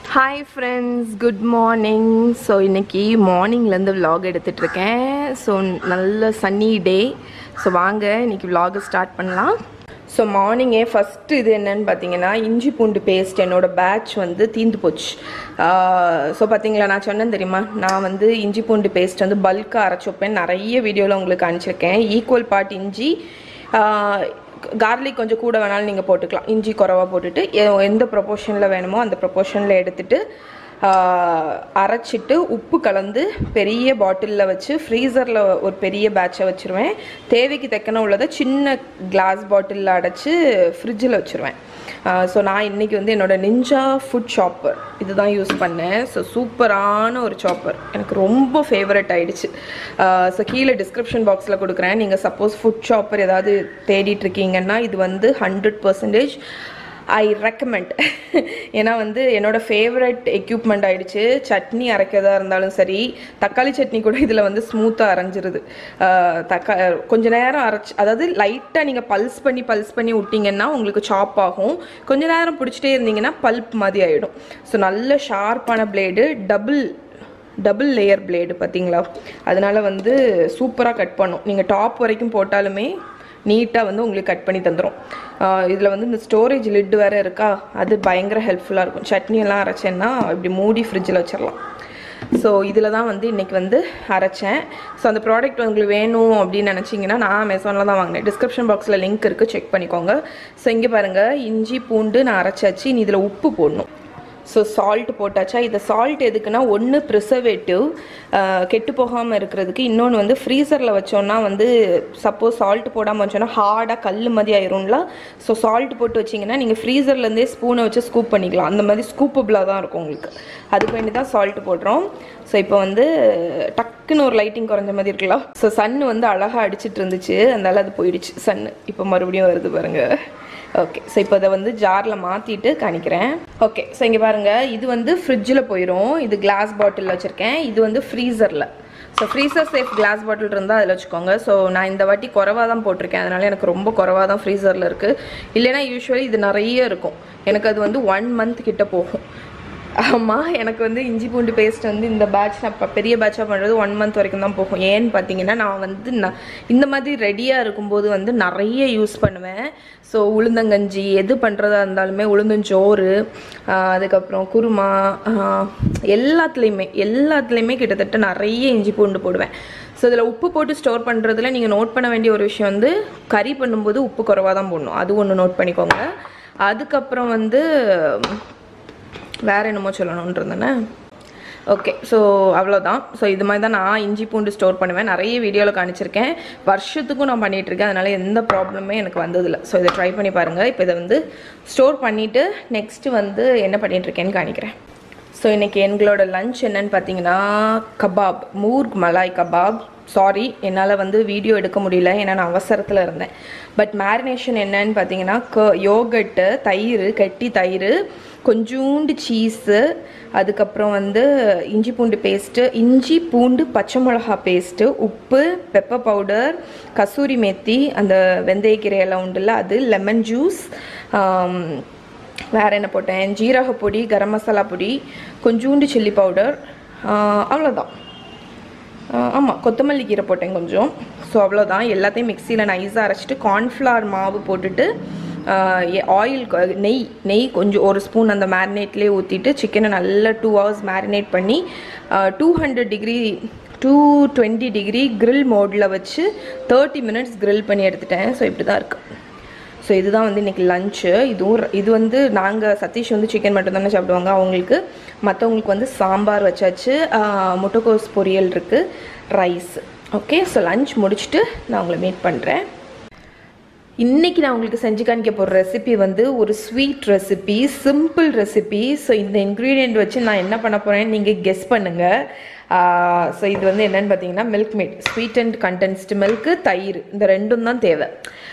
Hi friends good morning so இன்னைக்கு மார்னிங்லேருந்து vlog எடுத்துட்டு இருக்கேன் ஸோ நல்ல சன்னி டே ஸோ வாங்க இன்னைக்கு vlog ஸ்டார்ட் பண்ணலாம் ஸோ மார்னிங்கே ஃபஸ்ட்டு இது என்னன்னு பார்த்தீங்கன்னா இஞ்சி பூண்டு பேஸ்ட் என்னோட பேட்ச் வந்து தீந்து போச்சு ஸோ பார்த்தீங்களா நான் சொன்னேன் தெரியுமா நான் வந்து இஞ்சி பூண்டு பேஸ்ட் வந்து பல்காக அரைச்சி வைப்பேன் நிறைய வீடியோவில் உங்களுக்கு அனுப்பிச்சிருக்கேன் ஈக்குவல் பார்ட் இஞ்சி கார்லிக் கொஞ்சம் கூட வேணாலும் நீங்கள் போட்டுக்கலாம் இஞ்சி குறவா போட்டுட்டு எ- எந்த ப்ரொபோர்ஷனில் வேணுமோ அந்த ப்ரொபோர்ஷனில் எடுத்துட்டு ஆஹ், அரைச்சிட்டு உப்பு கலந்து பெரிய பாட்டிலில் வச்சு ஃப்ரீசரில் ஒரு பெரிய பேட்சை வச்சுருவேன் தேவைக்கு தக்கன உள்ளதை சின்ன கிளாஸ் பாட்டிலில் அடைச்சி ஃப்ரிட்ஜில் வச்சுருவேன் ஸோ நான் இன்னைக்கு வந்து என்னோட நிஞ்சா ஃபுட் சாப்பர் இதுதான் யூஸ் பண்ணேன் ஸோ சூப்பரான ஒரு சாப்பர் எனக்கு ரொம்ப ஃபேவரட் ஆயிடுச்சு ஸோ கீழே டிஸ்கிரிப்ஷன் பாக்ஸில் கொடுக்குறேன் நீங்கள் சப்போஸ் ஃபுட் சாப்பர் ஏதாவது தேடிட்டு இருக்கீங்கன்னா இது வந்து ஹண்ட்ரட் பர்சன்டேஜ் ஐ ரெக்கமெண்ட் ஏன்னா வந்து என்னோட ஃபேவரட் எக்யூப்மெண்ட் ஆயிடுச்சு சட்னி அரைக்கிறதா இருந்தாலும் சரி தக்காளி சட்னி கூட இதில் வந்து ஸ்மூத்தாக அரைஞ்சிருது ஆஹ் தக்கா கொஞ்ச நேரம் அரைச்சி அதாவது லைட்டாக நீங்கள் பல்ஸ் பண்ணி பல்ஸ் பண்ணி விட்டிங்கன்னா உங்களுக்கு சாப் ஆகும் கொஞ்ச நேரம் பிடிச்சிட்டே இருந்தீங்கன்னா பல்ப் மாதிரி ஆகிடும் ஸோ நல்ல ஷார்ப்பான blade double double layer blade பார்த்தீங்களா அதனால வந்து சூப்பராக கட் பண்ணும் நீங்கள் டாப் வரைக்கும் போட்டாலுமே நீட்டாக வந்து உங்களுக்கு கட் பண்ணி தந்துடும் இதில் வந்து இந்த ஸ்டோரேஜ் லிட் வேறு இருக்கா அது பயங்கர ஹெல்ப்ஃபுல்லாக இருக்கும் சட்னி எல்லாம் அரைச்சேன்னா இப்படி மூடி ஃப்ரிட்ஜில் வச்சிடலாம் ஸோ இதில் தான் வந்து இன்றைக்கி வந்து அரைச்சேன் ஸோ அந்த ப்ராடக்ட் உங்களுக்கு வேணும் அப்படின்னு நினச்சிங்கன்னா நான் அமேசானில் தான் வாங்கினேன் டிஸ்கிரிப்ஷன் பாக்ஸில் லிங்க் இருக்குது செக் பண்ணிக்கோங்க ஸோ இங்கே பாருங்கள் இஞ்சி பூண்டு நான் அரைச்சாச்சு இனி இதில் உப்பு போடணும் ஸோ சால்ட் போட்டாச்சா இந்த சால்ட் எதுக்குன்னா ஒன்று ப்ரிசர்வேட்டிவ் கெட்டு போகாமல் இருக்கிறதுக்கு இன்னொன்று வந்து ஃப்ரீசரில் வச்சோன்னா வந்து சப்போஸ் சால்ட் போடாமல் வச்சோன்னா ஹார்டாக கல் மாதிரி ஆயிரும்ல ஸோ சால்ட் போட்டு வச்சிங்கன்னா நீங்கள் ஃப்ரீசர்லேருந்தே ஸ்பூனை வச்சு ஸ்கூப் பண்ணிக்கலாம் அந்த மாதிரி ஸ்கூப்பபிளாக தான் இருக்கும் உங்களுக்கு அதுக்கு வேண்டி தான் சால்ட் போடுறோம் ஸோ இப்போ வந்து டக்குன்னு ஒரு லைட்டிங் குறைஞ்ச மாதிரி இருக்கலாம் ஸோ சன் வந்து அழகாக அடிச்சிட்டு இருந்துச்சு அதனால அது போயிடுச்சு சன் இப்போ மறுபடியும் வருது பாருங்கள் ஓகே ஸோ இப்போ இதை வந்து ஜாரில் மாற்றிட்டு காணிக்கிறேன் ஓகே ஸோ இங்கே பாருங்கள் இது வந்து ஃப்ரிட்ஜில் போயிடும் இது கிளாஸ் பாட்டிலில் வச்சுருக்கேன் இது வந்து ஃப்ரீசரில் so freezer safe glass bottle இருந்தால் அதில் வச்சுக்கோங்க ஸோ நான் இந்த வாட்டி குறவாக தான் போட்டிருக்கேன் அதனால எனக்கு ரொம்ப குறவாக தான் ஃப்ரீசரில் இருக்குது இல்லைன்னா யூஸ்வலி இது நிறைய இருக்கும் எனக்கு அது வந்து ஒன் மந்த் கிட்ட போகும் ஆமாம் எனக்கு வந்து இஞ்சி பூண்டு பேஸ்ட் வந்து இந்த பேட்ச் நான் இப்போ பெரிய பேட்சாக பண்ணுறது ஒன் மந்த் வரைக்கும் தான் போகும் ஏன்னு பார்த்தீங்கன்னா நான் வந்து நான் இந்த மாதிரி ரெடியாக இருக்கும்போது வந்து நிறைய யூஸ் பண்ணுவேன் ஸோ உளுந்தங்கஞ்சி எது பண்ணுறதா இருந்தாலுமே உளுந்தஞ்சோறு ஆஹ் அதுக்கப்புறம் குருமா ஆஹ் எல்லாத்துலேயுமே எல்லாத்துலேயுமே கிட்டத்தட்ட நிறைய இஞ்சி பூண்டு போடுவேன் ஸோ இதில் உப்பு போட்டு ஸ்டோர் பண்ணுறதுல நீங்கள் நோட் பண்ண வேண்டிய ஒரு விஷயம் வந்து கறி பண்ணும்போது உப்பு குறைவாக தான் போடணும் அது ஒன்று நோட் பண்ணிக்கோங்க அதுக்கப்புறம் வந்து வேற என்னமோ சொல்லணும்னு இருந்தேனே ஓகே ஸோ அவ்வளோதான் ஸோ இது மாதிரி தான் நான் இஞ்சி பூண்டு ஸ்டோர் பண்ணுவேன் நிறைய வீடியோவில் காணிச்சிருக்கேன் வருஷத்துக்கும் நான் பண்ணிட்டு இருக்கேன் அதனால எந்த ப்ராப்ளமே எனக்கு வந்ததில்லை ஸோ இதை ட்ரை பண்ணி பாருங்கள் இப்போ இதை வந்து ஸ்டோர் பண்ணிவிட்டு நெக்ஸ்ட்டு வந்து என்ன பண்ணிட்டு இருக்கேன்னு காணிக்கிறேன் ஸோ இன்றைக்கி எங்களோட லஞ்ச் என்னன்னு பார்த்தீங்கன்னா kebab murgh malai kebab sorry என்னால் வந்து வீடியோ எடுக்க முடியல ஏன்னா நான் அவசரத்தில் இருந்தேன் பட் மேரினேஷன் என்னன்னு பார்த்தீங்கன்னா க யோகட்டு தயிர் கெட்டி தயிர் கொஞ்சூண்டு சீஸு அதுக்கப்புறம் வந்து இஞ்சி பூண்டு பேஸ்ட்டு இஞ்சி பூண்டு பச்சை மிளகா பேஸ்ட்டு உப்பு பெப்பர் பவுடர் கசூரி மேத்தி அந்த வெந்தயக்கீரை எல்லாம் உண்டுல்ல அது லெமன் ஜூஸ் வேறு என்ன போட்டேன் ஜீரக பொடி கரம் மசாலா பொடி கொஞ்சூண்டு சில்லி பவுடர் அவ்வளோதான் ஆமாம் கொத்தமல்லி கீரை போட்டேன் கொஞ்சம் ஸோ அவ்வளோதான் எல்லாத்தையும் மிக்சியில் நைஸாக அரைச்சிட்டு கார்ன்ஃப்ளவர் மாவு போட்டுட்டு ஆயில் நெய் நெய் கொஞ்சம் ஒரு ஸ்பூன் அந்த மேரினேட்லேயே ஊற்றிட்டு சிக்கனை நல்லா டூ ஹவர்ஸ் மேரினேட் பண்ணி two hundred degree two twenty degree grill மோடில் வச்சு தேர்ட்டி மினிட்ஸ் grill பண்ணி எடுத்துட்டேன் ஸோ இப்படி தான் இருக்குது ஸோ இதுதான் வந்து இன்றைக்கி லஞ்சு இதுவும் ர- இது வந்து நாங்கள் சதீஷ் வந்து சிக்கன் மட்டும் தானே சாப்பிடுவாங்க அவங்களுக்கு மற்றவங்களுக்கு வந்து சாம்பார் வச்சாச்சு ஆஹ், முட்டைக்கோஸ் பொரியல் இருக்குது ரைஸ் ஓகே ஸோ லஞ்ச் முடிச்சுட்டு நான் உங்களை மீட் பண்ணுறேன் இன்னைக்கு நான் உங்களுக்கு செஞ்சு காணிக்க போகிற ரெசிபி வந்து ஒரு sweet recipe simple recipe so இந்த இன்க்ரீடியண்ட் வச்சு நான் என்ன பண்ண போகிறேன்னு நீங்கள் கெஸ் பண்ணுங்கள் ஸோ இது வந்து என்னன்னு பார்த்தீங்கன்னா Milkmaid sweet and condensed milk தயிர் இந்த ரெண்டும் தான் தேவை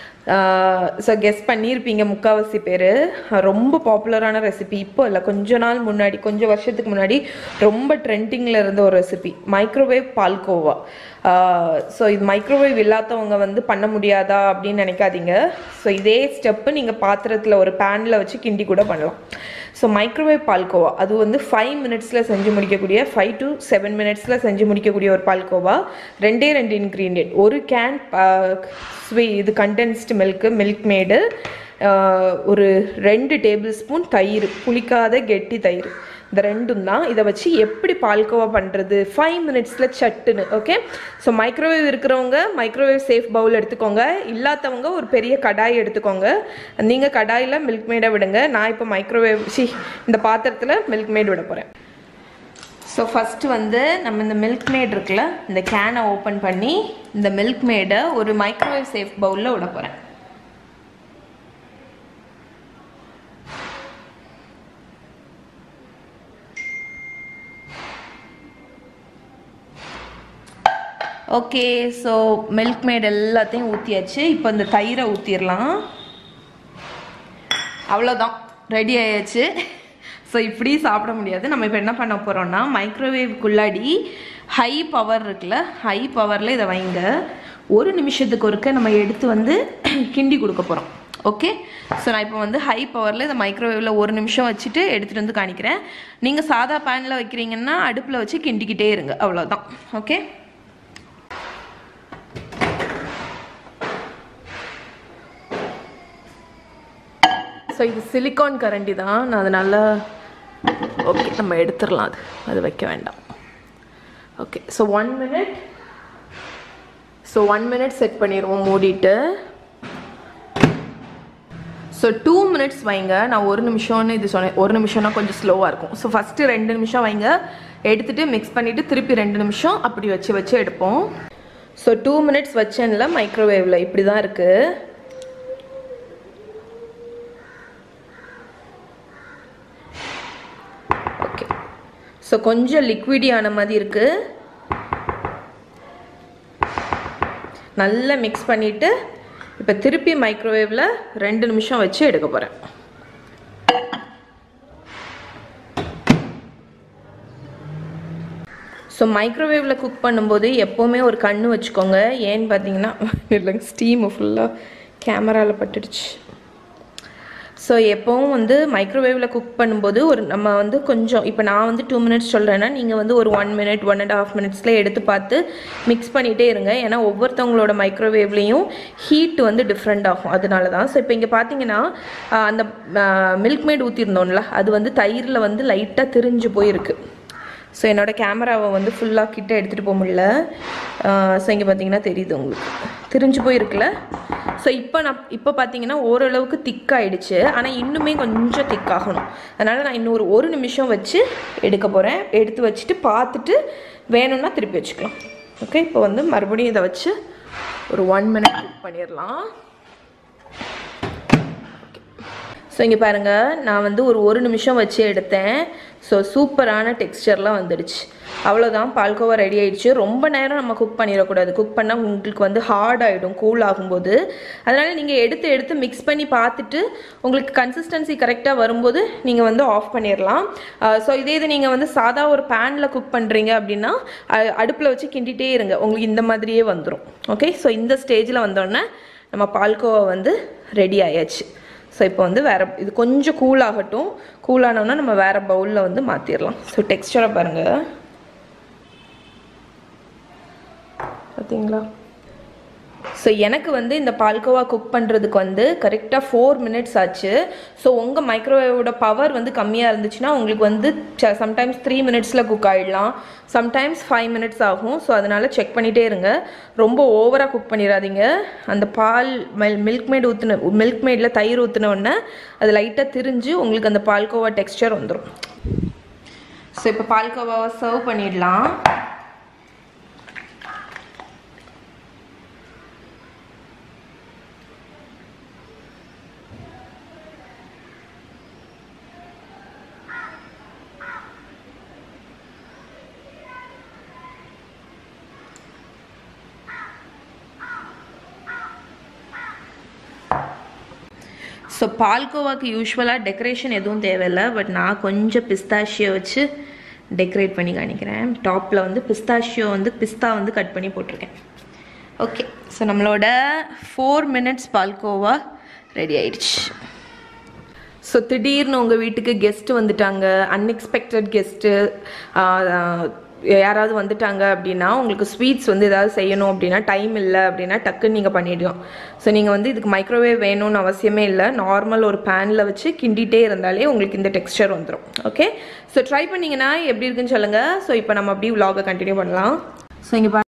ஸோ கெஸ் பண்ணியிருப்பீங்க முக்காவாசி பேர் ரொம்ப பாப்புலரான ரெசிபி இப்போ இல்லை கொஞ்ச நாள் முன்னாடி கொஞ்சம் வருஷத்துக்கு முன்னாடி ரொம்ப ட்ரெண்டிங்கில் இருந்த ஒரு ரெசிபி மைக்ரோவேவ் பால்கோவா ஸோ இது மைக்ரோவேவ் இல்லாதவங்க வந்து பண்ண முடியாதா அப்படின்னு நினைக்காதீங்க ஸோ இதே ஸ்டெப்பு நீங்கள் பாத்திரத்தில் ஒரு பேனில் வச்சு கிண்டி கூட பண்ணலாம் ஸோ மைக்ரோவேவ் பால்கோவா அது வந்து ஃபைவ் மினிட்ஸில் செஞ்சு முடிக்கக்கூடிய ஃபைவ் டு செவன் மினிட்ஸில் செஞ்சு முடிக்கக்கூடிய ஒரு பால்கோவா ரெண்டே ரெண்டு இன்க்ரீடியன்ட் ஒரு கேன் ஸ்வீ இது கண்டென்ஸ்டு மில்க்கு மில்க் மேடு ஒரு ரெண்டு டேபிள் ஸ்பூன் தயிர் புளிக்காத கெட்டி தயிர் இந்த ரெண்டும் தான் இதை வச்சு எப்படி பால்கோவா பண்ணுறது ஃபைவ் மினிட்ஸில் சட்டுன்னு ஓகே ஸோ மைக்ரோவேவ் இருக்கிறவங்க மைக்ரோவேவ் சேஃப் பவுல் எடுத்துக்கோங்க இல்லாதவங்க ஒரு பெரிய கடாய் எடுத்துக்கோங்க நீங்கள் கடாயில் மில்க் மேடை விடுங்க நான் இப்போ மைக்ரோவேவ் சி இந்த பாத்திரத்தில் மில்க் மேட் விட போகிறேன் ஸோ ஃபஸ்ட்டு வந்து நம்ம இந்த மில்க் மேட் இருக்குல்ல இந்த கேனை ஓப்பன் பண்ணி இந்த மில்க் மேடை ஒரு மைக்ரோவேவ் சேஃப் பவுலில் விட போகிறேன் ஓகே ஸோ மில்க் மேட் எல்லாத்தையும் ஊற்றியாச்சு இப்போ இந்த தயிரை ஊற்றிடலாம் அவ்வளோதான் ரெடி ஆயாச்சு ஸோ இப்படி சாப்பிட முடியாது நம்ம இப்போ என்ன பண்ண போகிறோம்னா மைக்ரோவேவ்க்குள்ளாடி ஹை பவர் இருக்குல்ல ஹை பவரில் இதை வைங்க ஒரு நிமிஷத்துக்கு ஒருக்க நம்ம எடுத்து வந்து கிண்டி கொடுக்க போகிறோம் ஓகே ஸோ நான் இப்போ வந்து ஹை பவரில் இதை மைக்ரோவேவில் ஒரு நிமிஷம் வச்சுட்டு எடுத்துகிட்டு வந்து காணிக்கிறேன் நீங்கள் சாதா பேனில் வைக்கிறீங்கன்னா அடுப்பில் வச்சு கிண்டிக்கிட்டே இருங்க அவ்வளோதான் ஓகே ஸோ இது சிலிக்கான் கரண்டி தான் நான் அதனால ஓகே நம்ம எடுத்துடலாம் அது அது வைக்க வேண்டாம் okay so one minute so one minute set பண்ணிடுவோம் மூடிட்டு ஸோ டூ மினிட்ஸ் வைங்க நான் ஒரு நிமிஷம்னு இது சொன்னேன் ஒரு நிமிஷம்னா கொஞ்சம் ஸ்லோவாக இருக்கும் ஸோ ஃபஸ்ட்டு ரெண்டு நிமிஷம் வைங்க எடுத்துகிட்டு மிக்ஸ் பண்ணிவிட்டு திருப்பி ரெண்டு நிமிஷம் அப்படி வச்சு வச்சு எடுப்போம் ஸோ டூ மினிட்ஸ் வச்சேன்ல மைக்ரோவேவில் இப்படி தான் இருக்குது ஓகே ஸோ கொஞ்சம் லிக்விடியான மாதிரி இருக்குது நல்லா மிக்ஸ் பண்ணிவிட்டு இப்போ திருப்பி மைக்ரோவேவில் ரெண்டு நிமிஷம் வச்சு எடுக்க போகிறேன் ஸோ மைக்ரோவேவில் குக் பண்ணும்போது எப்போவுமே ஒரு கண்ணு வச்சுக்கோங்க ஏன்னு பார்த்தீங்கன்னா இல்லைங்க ஸ்டீமு ஃபுல்லாக கேமராவில் பட்டுடுச்சு ஸோ எப்போவும் வந்து மைக்ரோவேவில் குக் பண்ணும்போது ஒரு நம்ம வந்து கொஞ்சம் இப்போ நான் வந்து டூ மினிட்ஸ் சொல்கிறேன்னா நீங்கள் வந்து ஒரு one minute one and half மினிட்ஸில் எடுத்து பார்த்து மிக்ஸ் பண்ணிகிட்டே இருங்க ஏன்னா ஒவ்வொருத்தவங்களோட மைக்ரோவேவ்லேயும் ஹீட் வந்து டிஃப்ரெண்ட் ஆகும் அதனால தான் ஸோ இப்போ இங்கே பார்த்தீங்கன்னா அந்த மில்க் மேட் ஊற்றிருந்தோம்ல அது வந்து தயிரில் வந்து லைட்டாக திரிஞ்சு போயிருக்கு ஸோ என்னோடய கேமராவை வந்து ஃபுல்லாக கிட்ட எடுத்துகிட்டு போக முடியல ஸோ இங்கே பார்த்தீங்கன்னா தெரியுது உங்களுக்கு திரிஞ்சு போயிருக்குல்ல ஸோ இப்போ நான் இப்போ பார்த்தீங்கன்னா ஓரளவுக்கு திக்காயிடுச்சு ஆனால் இன்னுமே கொஞ்சம் திக்காகணும் அதனால் நான் இன்னும் ஒரு ஒரு நிமிஷம் வச்சு எடுக்க போகிறேன் எடுத்து வச்சுட்டு பார்த்துட்டு வேணும்னா திருப்பி வச்சுக்கலாம் ஓகே இப்போ வந்து மறுபடியும் இதை வச்சு ஒரு ஒன் மினிட் குக் பண்ணிடலாம் ஸோ இங்கே பாருங்கள் நான் வந்து ஒரு ஒரு நிமிஷம் வச்சு எடுத்தேன் ஸோ சூப்பரான டெக்ஸ்டர்லாம் வந்துடுச்சு அவ்வளோதான் பால்கோவா ரெடி ஆயிடுச்சு ரொம்ப நேரம் நம்ம குக் பண்ணிடக்கூடாது குக் பண்ணால் உங்களுக்கு வந்து ஹார்ட் ஆகிடும் கூல் ஆகும்போது அதனால் நீங்கள் எடுத்து எடுத்து மிக்ஸ் பண்ணி பார்த்துட்டு உங்களுக்கு கன்சிஸ்டன்சி கரெக்டாக வரும்போது நீங்கள் வந்து ஆஃப் பண்ணிடலாம் ஸோ இதே இது நீங்கள் வந்து சாதா ஒரு பேனில் குக் பண்ணுறீங்க அப்படின்னா அடுப்பில் வச்சு கிண்டிகிட்டே இருங்க உங்களுக்கு இந்த மாதிரியே வந்துடும் ஓகே ஸோ இந்த ஸ்டேஜில் வந்தோடனே நம்ம பால்கோவா வந்து ரெடி ஆயாச்சு ஸோ இப்போ வந்து வேறு இது கொஞ்சம் கூல் ஆகட்டும் கூல் ஆனோன்னா நம்ம வேறு பவுலில் வந்து மாற்றிடலாம் ஸோ டெக்ஸ்டரை பாருங்கள் பார்த்தீங்களா ஸோ எனக்கு வந்து இந்த பால்கோவா குக் பண்ணுறதுக்கு வந்து கரெக்டாக ஃபோர் மினிட்ஸ் ஆச்சு ஸோ உங்கள் மைக்ரோவேவோட பவர் வந்து கம்மியாக இருந்துச்சுன்னா உங்களுக்கு வந்து சம்டைம்ஸ் த்ரீ மினிட்ஸில் குக் ஆகிடலாம் சம்டைம்ஸ் ஃபைவ் மினிட்ஸ் ஆகும் ஸோ அதனால் செக் பண்ணிகிட்டே இருங்க ரொம்ப ஓவராக குக் பண்ணிடாதீங்க அந்த பால் மெல் மில்க் மேட் ஊற்றின மில்க் மேடில் தயிர் ஊற்றின உடனே அது லைட்டாக திரிஞ்சு உங்களுக்கு அந்த பால்கோவா டெக்ஸ்டர் வந்துடும் ஸோ இப்போ பால்கோவாவை சர்வ் பண்ணிடலாம் ஸோ பால்கோவாக்கு யூஸ்வலாக டெக்கரேஷன் எதுவும் தேவையில்லை பட் நான் கொஞ்சம் பிஸ்தாஷியோ வச்சு டெக்கரேட் பண்ணி காணிக்கிறேன் டாப்பில் வந்து பிஸ்தாஷியோ வந்து பிஸ்தா வந்து கட் பண்ணி போட்டிருக்கேன் ஓகே ஸோ நம்மளோட ஃபோர் மினிட்ஸ் பால்கோவா ரெடி ஆயிடுச்சு ஸோ திடீர்னு உங்கள் வீட்டுக்கு கெஸ்ட் வந்துட்டாங்க அன்எக்ஸ்பெக்டட் கெஸ்ட்டு யாராவது வந்துட்டாங்க அப்படின்னா உங்களுக்கு ஸ்வீட்ஸ் வந்து ஏதாவது செய்யணும் அப்படின்னா டைம் இல்லை அப்படின்னா டக்குன்னு நீங்கள் பண்ணிடலாம் ஸோ நீங்கள் வந்து இதுக்கு மைக்ரோவேவ் வேணும்னு அவசியமே இல்லை நார்மல் ஒரு பேனில் வச்சு கிண்டிகிட்டே இருந்தாலே உங்களுக்கு இந்த டெக்ஸ்டர் வந்துடும் ஓகே ஸோ ட்ரை பண்ணிங்கன்னா எப்படி இருக்குன்னு சொல்லுங்கள் ஸோ இப்போ நம்ம அப்படியே vlog-அ கண்டினியூ பண்ணலாம் ஸோ இங்கே பா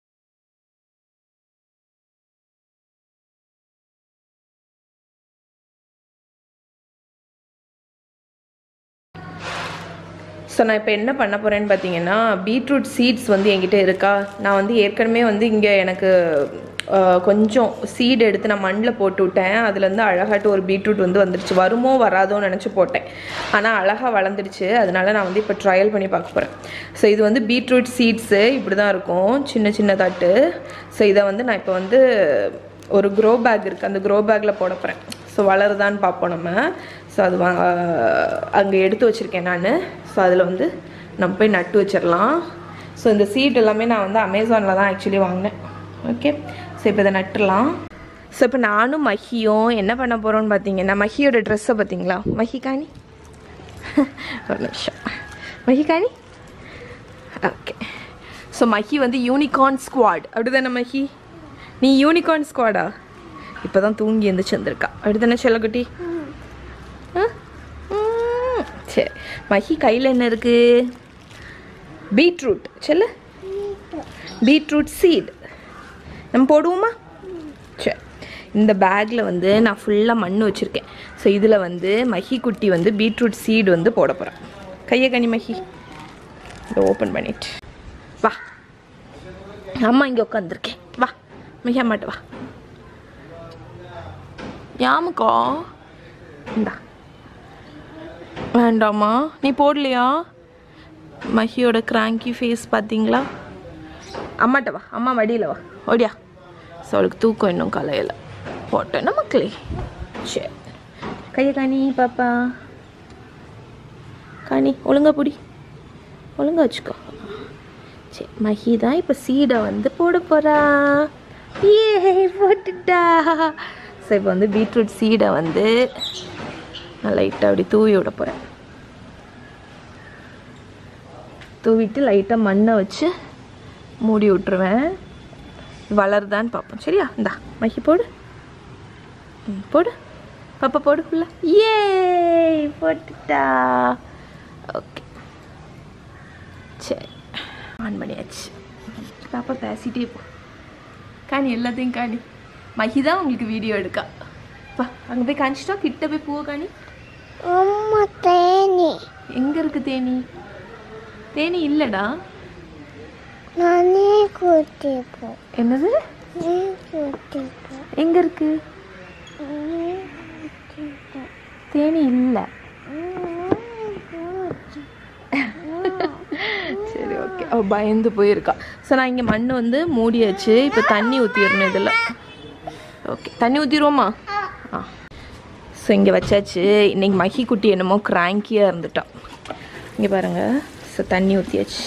ஸோ நான் இப்போ என்ன பண்ண போகிறேன்னு பார்த்தீங்கன்னா பீட்ரூட் சீட்ஸ் வந்து என்கிட்ட இருக்கா நான் வந்து ஏற்கனவே வந்து இங்கே எனக்கு அஹ், கொஞ்சம் சீடு எடுத்து நான் மண்ணில் போட்டு விட்டேன் அதுலேருந்து அழகாட்டு ஒரு பீட்ரூட் வந்து வந்துடுச்சு வருமோ வராதோன்னு நினச்சி போட்டேன் ஆனால் அழகாக வளர்ந்துடுச்சு அதனால நான் வந்து இப்போ ட்ரையல் பண்ணி பார்க்க போகிறேன் ஸோ இது வந்து பீட்ரூட் சீட்ஸு இப்படி தான் இருக்கும் சின்ன சின்ன தட்டு ஸோ இதை வந்து நான் இப்போ வந்து ஒரு க்ரோ பேக் இருக்குது அந்த க்ரோ பேக்கில் போட போகிறேன் ஸோ வளருதான்னு பார்ப்போம் நம்ம ஸோ அது வா அங்கே எடுத்து வச்சுருக்கேன் நான் ஸோ அதில் வந்து நம்ம போய் நட்டு வச்சிடலாம் ஸோ இந்த சீட் எல்லாமே நான் வந்து அமேசானில் தான் ஆக்சுவலி வாங்கினேன் ஓகே ஸோ இப்போ இதை நட்டுடலாம் ஸோ இப்போ நானும் மஹியும் என்ன பண்ண போகிறோம்னு பார்த்தீங்கன்னா மஹியோட ட்ரெஸ்ஸை பார்த்தீங்களா மஹிகானி ஒரு நிமிஷம் மஹிகானி ஓகே ஸோ மஹி வந்து யூனிகார்ன் ஸ்குவாட் அப்படிதானே மஹி நீ யூனிகார்ன் ஸ்குவாடா இப்போ தான் தூங்கி எந்திரிச்சு வந்திருக்கா அப்படிதானே செல்லக்குட்டி ஆ? ம், சரி மஹி கையில் என்ன இருக்கு பீட்ரூட் செல்ல பீட்ரூட் சீட் நம்ம போடுவோமா சரி இந்த பேக்கில் வந்து நான் ஃபுல்லாக மண் வச்சுருக்கேன் ஸோ இதில் வந்து மஹி குட்டி வந்து பீட்ரூட் சீடு வந்து போட போகிறேன் கையை கனி மஹி இதை ஓப்பன் பண்ணிட்டு வா அம்மா இங்கே உட்காந்துருக்கேன் வா மிக மாட்டு வா யாமுக்கா இந்தா வேண்டாமா நீ போடலையா மஹியோட கிராங்கி ஃபேஸ் பார்த்தீங்களா அம்மாட்ட வா அம்மா மடியில் வா ஓடியா ஸோ அவளுக்கு தூக்கம் இன்னும் கலையலை போட்டேன்னா மக்களே சரி கையை காணி பாப்பா காணி ஒழுங்கா பிடி ஒழுங்கா வச்சுக்கோ சரி மஹி தான் இப்போ சீடை வந்து போட போகிறா ஏ போட்டுட்டா ஸோ இப்போ வந்து பீட்ரூட் சீடை வந்து நான் லைட்டாக அப்படி தூவி விட போகிறேன் தூவிட்டு லைட்டாக மண்ணை வச்சு மூடி விட்டுருவேன் வளருதான்னு பார்ப்போம் சரியா இந்தா மஹி போடு ம், போடு பாப்பா போடு ஃபுல்லா ஏ போட்டுட்டா ஓகே சரி ஆன் பண்ணியாச்சு பாப்பா பேசிட்டே போ காணி எல்லாத்தையும் காணி மஹி தான் உங்களுக்கு வீடியோ எடுக்கா பா அங்கே போய் காணிச்சிட்டா கிட்ட போய் பூவை காணி அம்மா தேனி எங்கே இருக்கு தேனி தேனி இல்லைடா நானே கூட்டிப்போம் என்னது நீ கூட்டிப்போம் எங்கே இருக்கு தேனி இல்லை சரி ஓகே அவள் பயந்து போயிருக்கா ஸோ நான் இங்கே மண் வந்து மூடியாச்சு இப்போ தண்ணி ஊற்றிடணும் இதில் ஓகே தண்ணி ஊற்றிடுவோமா ஆ ஸோ இங்கே வச்சாச்சு இன்னைக்கு மஹி குட்டி என்னமோ கிராங்கியாக இருந்துட்டான் இங்கே பாருங்கள் ஸோ தண்ணி ஊற்றியாச்சு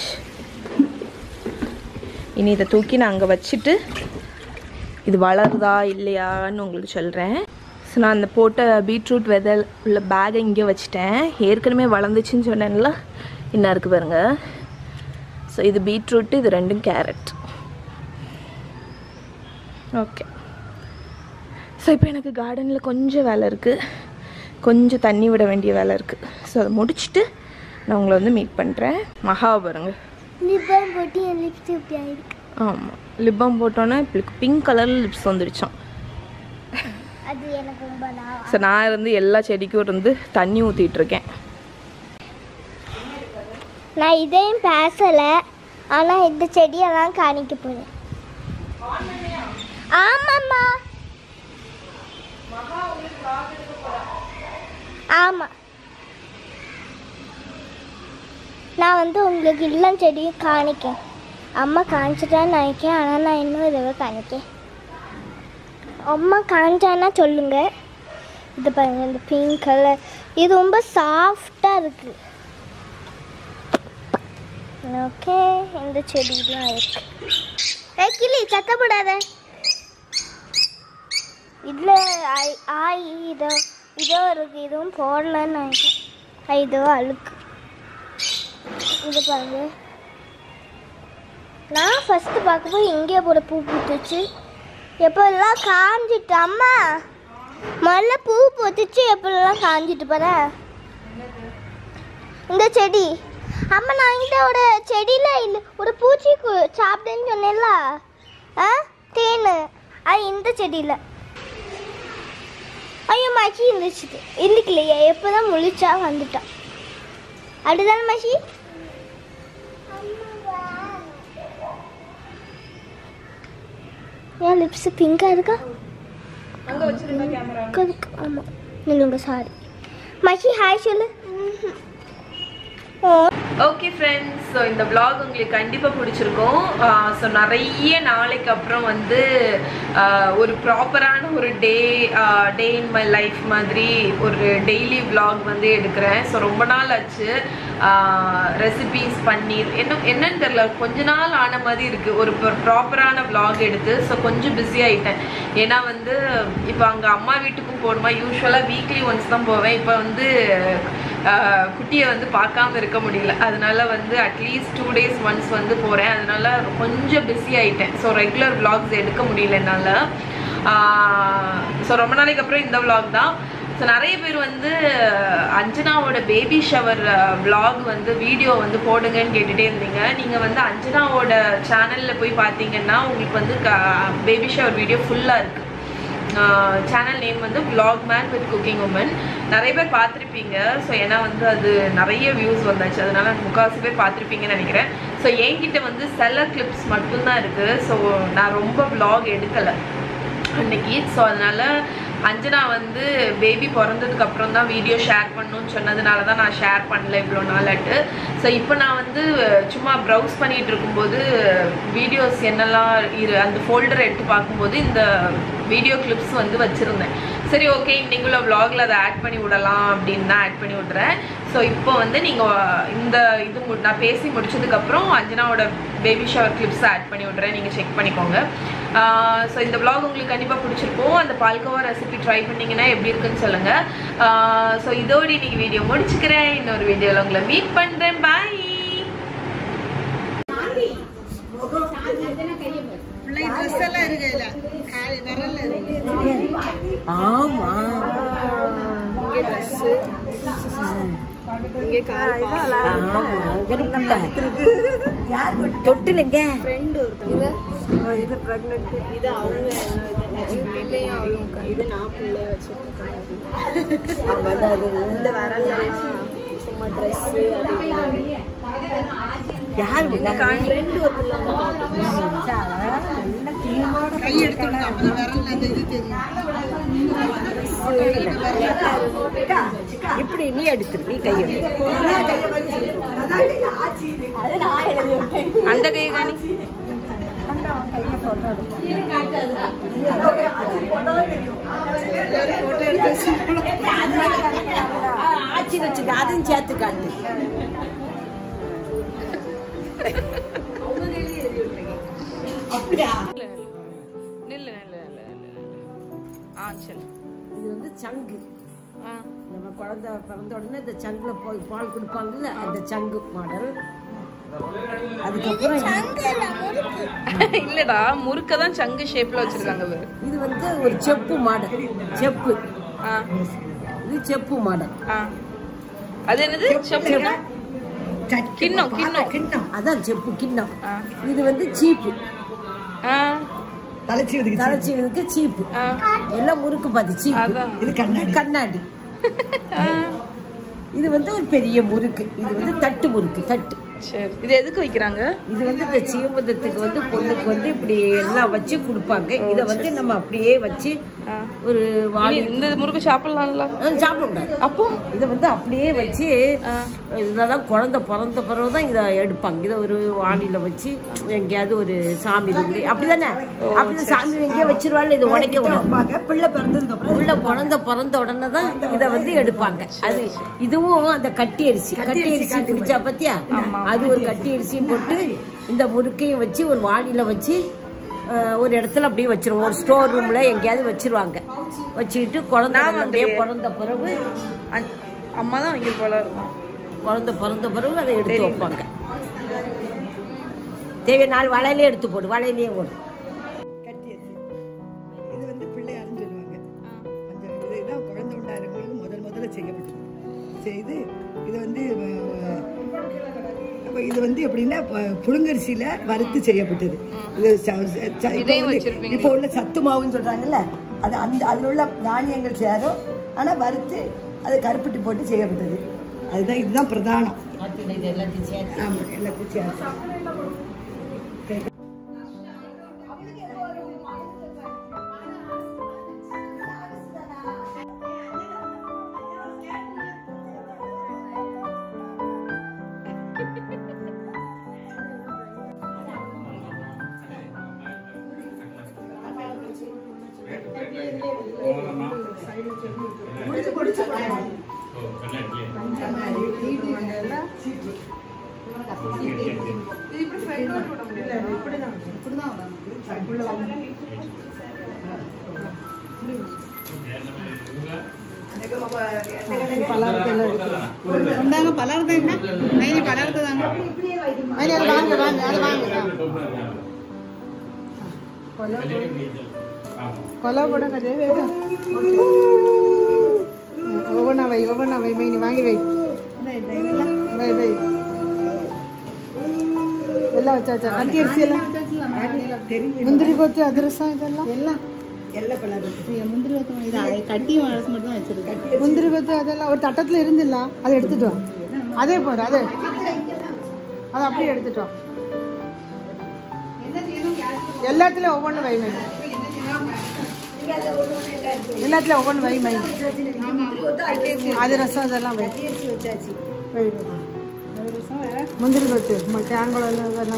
இனி இதை தூக்கி நான் அங்கே வச்சுட்டு இது வளருதா இல்லையான்னு உங்களுக்கு சொல்கிறேன் ஸோ நான் அந்த போட்ட பீட்ரூட் விதை உள்ள பேக்கை இங்கே வச்சுட்டேன் ஏற்கனவே வளர்ந்துச்சுன்னு சொன்னேன்ல என்ன இருக்குது பாருங்க ஸோ இது பீட்ரூட்டு இது ரெண்டும் கேரட் ஓகே ஸோ இப்போ எனக்கு கார்டனில் கொஞ்சம் வேலை இருக்குது கொஞ்சம் தண்ணி விட வேண்டிய வேலை இருக்குது ஸோ அதை முடிச்சுட்டு நான் உங்களை வந்து மீட் பண்ணுறேன் மகா பாருங்க லிப்பம் போட்டு என் லிப்ஸ்டிக் இப்படி ஆயிருக்கு ஆமாம் லிப்பம் போட்டோன்னே இப்போ பிங்க் கலரில் லிப்ஸ் வந்துடுச்சான் அது எனக்கு ரொம்ப நான் ஸோ நான் இருந்து எல்லா செடிக்கும் இருந்து தண்ணி ஊற்றிட்டு இருக்கேன் நான் இதையும் பேசலை ஆனால் இந்த செடியெல்லாம் காணிக்க போகிறேன் ஆமாம்மா ஆமாம் நான் வந்து உங்களுக்கு இல்லம் செடியும் காணிக்கேன் அம்மா காணிச்சிட்டான்னு நினைக்கிறேன் ஆனால் நான் இன்னும் இதை காணிக்கேன் அம்மா காணிச்சான்னா சொல்லுங்க இது பாருங்க இந்த பிங்க் கலர் இது ரொம்ப சாஃப்டாக இருக்குது ஓகே இந்த செடிலாம் இருக்கு ஏ கிளி சத்தப்படாத இதில் ஆய் ஆய் இதை இதோ இருக்கு இதுவும் போடலன்னு நினைக்கிறேன் ஆ, இதோ அழுக்கு இது பாருங்க நான் ஃபஸ்ட்டு பார்க்கும்போது எங்கே போட பூ பூத்துச்சு எப்போல்லாம் காஞ்சிட்டு அம்மா முதல்ல பூ பூத்துச்சு எப்போல்லாம் காஞ்சிட்டு பாரு இந்த செடி அம்மா நான் இந்த ஒரு செடியில் இல்லை ஒரு பூச்சி கு- சாப்பிட்டேன்னு சொன்னேன்ல ஆ தேன் அது இந்த செடியில் ஐயோ மச்சி இருந்துச்சு இருந்துக்கலையே எப்போ தான் முழிச்சா வந்துட்டான் அப்படிதானே மச்சி என் லிப்ஸ் பிங்காக இருக்கா அங்க வச்சிருங்க கேமரா இருக்கு ஆமாம் நில்லுங்க சாரி மச்சி ஹாய் சொல்லு ஓ ஓகே ஃப்ரெண்ட்ஸ் ஸோ இந்த vlog உங்களுக்கு கண்டிப்பாக பிடிச்சிருக்கும் ஸோ நிறைய நாளைக்கு அப்புறம் வந்து ஆஹ், ஒரு ப்ராப்பரான ஒரு டே டே இன் மை லைஃப் மாதிரி ஒரு டெய்லி vlog வந்து எடுக்கிறேன் ஸோ ரொம்ப நாள் ஆச்சு ரெசிபீஸ் பண்ணி என்ன என்னன்னு தெரில கொஞ்ச நாள் ஆன மாதிரி இருக்குது ஒரு ப்ராப்பரான vlog எடுத்து ஸோ கொஞ்சம் பிஸி ஆயிட்டேன் ஏன்னா வந்து இப்போ அங்கே அம்மா வீட்டுக்கும் போகணுமா யூஸ்வலாக வீக்லி ஒன்ஸ் தான் போவேன் இப்போ வந்து ஆஹ் குட்டியை வந்து பார்க்காம இருக்க முடியல அதனால வந்து அட்லீஸ்ட் டூ டேஸ் ஒன்ஸ் வந்து போகிறேன் அதனால கொஞ்சம் பிஸி ஆயிட்டேன் ஸோ ரெகுலர் vlogs எடுக்க முடியல என்னால் ஸோ ரொம்ப நாளைக்கு அப்புறம் இந்த vlog தான் ஸோ நிறைய பேர் வந்து அஞ்சனாவோட பேபி ஷவர் vlog வந்து வீடியோ வந்து போடுங்கன்னு கேட்டுகிட்டே இருந்தீங்க நீங்கள் வந்து அஞ்சனாவோட சேனலில் போய் பார்த்தீங்கன்னா உங்களுக்கு வந்து பேபி ஷவர் வீடியோ ஃபுல்லாக இருக்குது சேனல் நேம் வந்து vlog man with cooking woman நிறைய பேர் பார்த்துருப்பீங்க ஸோ ஏன்னா வந்து அது நிறைய வியூஸ் வந்தாச்சு அதனால முக்கால்வாசி பேர் பார்த்துருப்பீங்கன்னு நினைக்கிறேன் ஸோ என்கிட்ட வந்து சில கிளிப்ஸ் மட்டும்தான் இருக்குது ஸோ நான் ரொம்ப vlog எடுக்கலை அன்னைக்கு ஸோ அதனால அஞ்சனா வந்து பேபி பிறந்ததுக்கு அப்புறம் தான் வீடியோ ஷேர் பண்ணணும்னு சொன்னதுனால தான் நான் ஷேர் பண்ணல இவ்வளோ நாளாட்டு ஸோ இப்போ நான் வந்து சும்மா ப்ரௌஸ் பண்ணிட்டு இருக்கும்போது வீடியோஸ் என்னெல்லாம் இரு அந்த ஃபோல்டரை எடுத்து பார்க்கும்போது இந்த வீடியோ கிளிப்ஸ் வந்து வச்சுருந்தேன் சரி ஓகே இன்னைக்குள்ள vlogல அதை ஆட் பண்ணி விடலாம் அப்படின்னு தான் ஆட் பண்ணி விட்றேன் ஸோ இப்போ வந்து நீங்கள் இந்த இது மு- நான் பேசி முடிச்சதுக்கப்புறம் அஞ்சனாவோட பேபி ஷவர் கிளிப்ஸ் ஆட் பண்ணி விட்றேன் நீங்கள் செக் பண்ணிக்கோங்க ஸோ இந்த vlog உங்களுக்கு கண்டிப்பாக பிடிச்சிருக்கும் அந்த பால்கோவா ரெசிபி ட்ரை பண்ணீங்கன்னா எப்படி இருக்குன்னு சொல்லுங்கள் ஸோ இதோட இன்னைக்கு வீடியோ முடிச்சுக்கிறேன் இன்னொரு வீடியோவில் உங்களை மீட் பண்ணுறேன் பாய் பிள்ளை ட்ரெஸ் எல்லாம் இருக்குல்ல காலை விரல்ல இருக்கு ஆமா ஆமா அங்க இருக்குல்ல. தொட்டுலுங்க இது பிரெக்னென்ட் இது அவங்க பிள்ளையும் அவங்க இது நான் பிள்ளை வச்சிருக்கேன் இந்த விரல்ல சும்மா ட்ரெஸ் யார் ரெண்டு ஒரு கை எடுத்துருக்காங்க விரல்ல அந்த இது தெரியும் இப்படி நீ எடுத்துரு நீ கையை அந்த கை காணி போட்டோ எடுத்து ஆச்சி வச்சுக்க அதையும் சேர்த்து காட்டு நில்லு நில்லு நில்லு நில்லு. ஆ சரி இது வந்து சங்கு ஆ நம்ம குழந்தை பிறந்த உடனே இந்த சங்குல போய் பால் கொடுப்பாங்கல்ல அந்த சங்கு மாடல் அதுக்கப்புறம் இது- இல்லடா முறுக்க தான் சங்கு ஷேப்ல வச்சிருக்காங்க பாரு இது வந்து ஒரு செப்பு மாடல் செப்பு ஆ இது செப்பு மாடல் ஆ அது என்னது செப்பு கிண்ணம் கிண்ணம் கிண்ணம் அதான் செப்பு கிண்ணம் ஆ இது வந்து சீப்பு ஆ தலைச்சீவனுக்கு சீப்பு ஆ எல்லாம் முறுக்கு பார்த்து சீப்பு அதான். இது கண்ணாடி கண்ணாடி ஆ. இது வந்து ஒரு பெரிய முறுக்கு இது வந்து தட்டு முறுக்கு தட்டு சரி இது எதுக்கு வைக்கிறாங்க இது வந்து இந்த சீமந்தத்துக்கு வந்து பொண்ணுக்கு வந்து இப்படி எல்லாம் வச்சு கொடுப்பாங்க இதை வந்து நம்ம அப்படியே வச்சு ஆ. ஒரு வாளி இனி இந்த முறுக்கு சாப்பிடலாம்ல ஆ, சாப்பிட கூடாது அப்போ இதை வந்து அப்படியே வச்சு ஆ. இதெல்லாம் குழந்தை பிறந்த பிறகு தான் இதை எடுப்பாங்க இதை ஒரு வாளியில வச்சு எங்கேயாவது ஒரு சாமி இருந்து அப்படிதானே அப்படிதான் சாமி எங்கேயோ வச்சிருவாள் இது உடைக்க விடாது பிள்ளை பிறந்ததுக்கு பிள்ளை குழந்தை பிறந்த உடனே தான் இதை வந்து எடுப்பாங்க அது இதுவும் அந்த கட்டி அரிசி கட்டி அரிசி குடிச்சா பத்தியா அது ஒரு கட்டி அரிசியும் போட்டு இந்த முறுக்கையும் வச்சு ஒரு வாளியில வச்சு அஹ், ஒரு இடத்துல அப்படியே வச்சிருவோம் ஒரு ஸ்டோர் ரூம்ல எங்கேயாவது வச்சிருவாங்க வச்சுக்கிட்டு குழந்தை நான் அப்படியே வந்து- பிறந்த பிறகு அன்- அம்மா தான் வைக்க போல இருக்கும் குழந்தை பிறந்த பிறகு அதை எடுத்து வைப்பாங்க தேவையான நாள் வலையிலே எடுத்து போடு வலையிலேயே போடு கட்டியாச்சு இது வந்து பிள்ளையாருன்னு சொல்லுவாங்க அந்த இதுதான் குழந்தை உண்டாகிறவங்களுக்கு முதல் முதல்ல செய்யப்பட்டது செய்து இது வந்து அஹ், அப்ப இது வந்து எப்படின்னா ப- புழுங்கரிசியில வறுத்து செய்யப்பட்டது இது ச- ச- ச- இப்போ வந்து- இப்போ உள்ள சத்து மாவுன்னு சொல்றாங்கல்ல அது அந்த அதில் உள்ள தானியங்கள் சேரும் ஆனா வறுத்து அது கருப்பட்டி போட்டு செய்யப்பட்டது அதுதான் இதுதான் பிரதானம் இது எல்லாத்தையும் சேர்த்து ஆமா எல்லாத்தையும் சேர்த்து கொண்டாங்க பலர்தான் என்ன நைனி பலர்த்து தாங்க நைனி அதை வாங்க வாங்க அதை வாங்க கொலை கூட கிடையாது ஒவ்வொன்றா வை ஒவ்வொன்றா வை மைனி வாங்கி வை வை வை எல்லாம் வச்சாச்சா கட்டி அரிசி எல்லாம் முந்திரி கொத்து அதிரசம் இதெல்லாம் எல்லாம் எல்லாம் பலரும் முந்திரி கொத்து இது கட்டி அரசு மட்டும் தான் வச்சிருக்கேன் முந்திரி கொத்து அதெல்லாம் ஒரு தட்டத்துல இருந்துல்ல அதை எடுத்துட்டு வா அதே போடு அதே அதை அப்படியே எடுத்துட்டு வா எல்லாத்துலயும் ஒவ்வொன்று வை மை எல்லாத்துலயும் ஒவ்வொன்று வை மை அது ரசம் அதெல்லாம் வை வை வை. முந்திரி கொத்து ம- தேங்காய் எல்லாம் இதெல்லாம்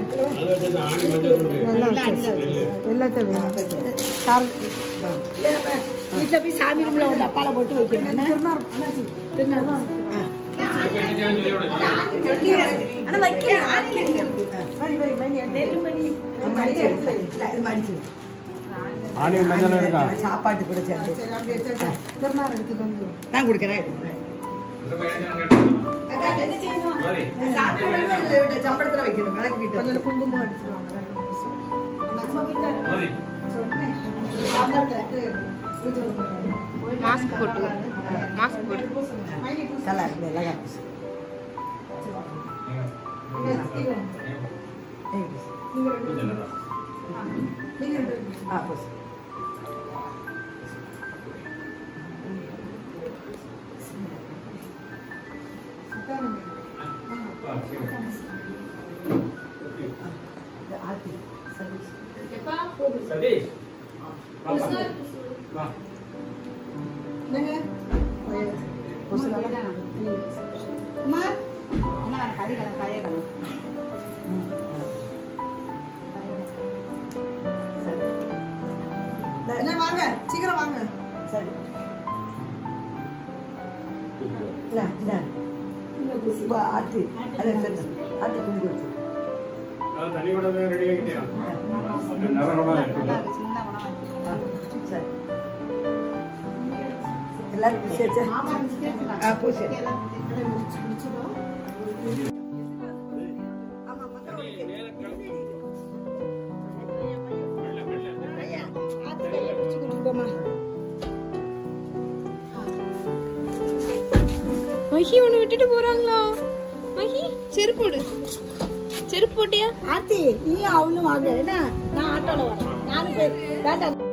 எல்லாம் வச்சாச்சு. எல்லாத்தையும் வை கார வீட்டில் போய் சாமி ரூம்ல ஒரு டப்பால போட்டு வைக்கணும் சாப்பாட்டு கூட சேர்ந்து திருநாள் எடுத்துட்டு வந்து நான் கொடுக்குறேன் சம்பளத்துல வைக்கணும் விளக்கு வீட்டு கொஞ்சம் குங்குமம் அடிச்சிருவாங்க மாஸ்க் போட்டு மாஸ்க் போட்டு நல்லா இருக்கு அழகா ஆ போச்சு ஆர்த்தி சர்வீஸ் சதீஷ் வா என்ன வாங்க சீக்கிரம் வாங்க சரி இல்ல இல்ல வா, ஆட்டு அதை எடுத்து ஆட்டு குண்டு வச்சு அது தண்ணி கூட ரெடி ஆகிட்டியா நரகமா ஆ, சரி எல்லாரும் விசேஷம் ஆ பூசி மகி ஒன்று விட்டுட்டு போறாங்களா மகி செருப்பு போடு செருப்பு போட்டியா ஆர்த்தி நீ அவனும் வாங்க என்ன நான் ஆட்டோல வரேன் நானும் போய் வேண்டாம்